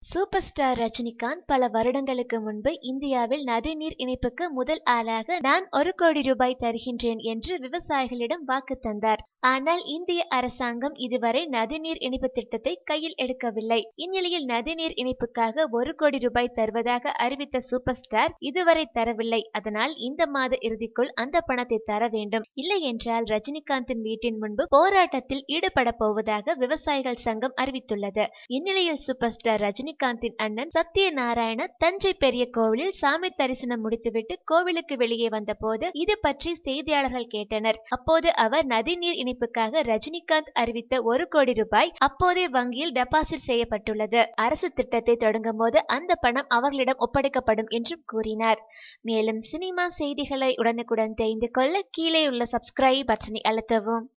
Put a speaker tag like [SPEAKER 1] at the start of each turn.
[SPEAKER 1] super star Rajinikanth பல வருடங்களுக்கு முன்பு இந்தியாவில் நதிநீர் இணைப்புக்கு முதல் ஆளாக நான் ஒரு கோடி ரூபாய் தருகின்றேன் என்று விவசாயிகளிடம் வாக்கு தந்தார் ஆனால் இந்திய அரசாங்கம் இதுவரை நதிநீர் இணைப்பு திட்டத்தை கையில் எடுக்கவில்லை இந்நிலையில் நதிநீர் இணைப்புக்காக ஒரு கோடி ரூபாய் தருவதாக அறிவித்த சூப்பர் ஸ்டார் இதுவரை தரவில்லை அதனால் இந்த மாத இறுதிக்குள் அந்த பணத்தை தர வேண்டும் இல்லை என்றால் ரஜினிகாந்தின் வீட்டின் முன்பு போராட்டத்தில் ஈடுபட போவதாக விவசாயிகள் சங்கம் அறிவித்துள்ளது இந்நிலையில் சூப்பர் ஸ்டார் ரஜினிகாந்தின் அண்ணன் சத்யநாராயண தஞ்சை பெரிய கோவிலில் சாமி தரிசனம் முடித்துவிட்டு கோவிலுக்கு வெளியே வந்தபோது இது பற்றி செய்தியாளர்கள் கேட்டனர் அப்போது அவர் நதிநீர் இணைப்புக்காக ரஜினிகாந்த் அறிவித்த ஒரு கோடி ரூபாய் அப்போதே வங்கியில் டெபாசிட் செய்யப்பட்டுள்ளது அரசு திட்டத்தை தொடங்கும் போது அந்த பணம் அவர்களிடம் ஒப்படைக்கப்படும் என்றும் கூறினார் மேலும் சினிமா செய்திகளை உடனுக்குடன் தெரிந்து கொள்ள கீழே உள்ள சப்ஸ்கிரைப் பட்டனை அழுத்தவும்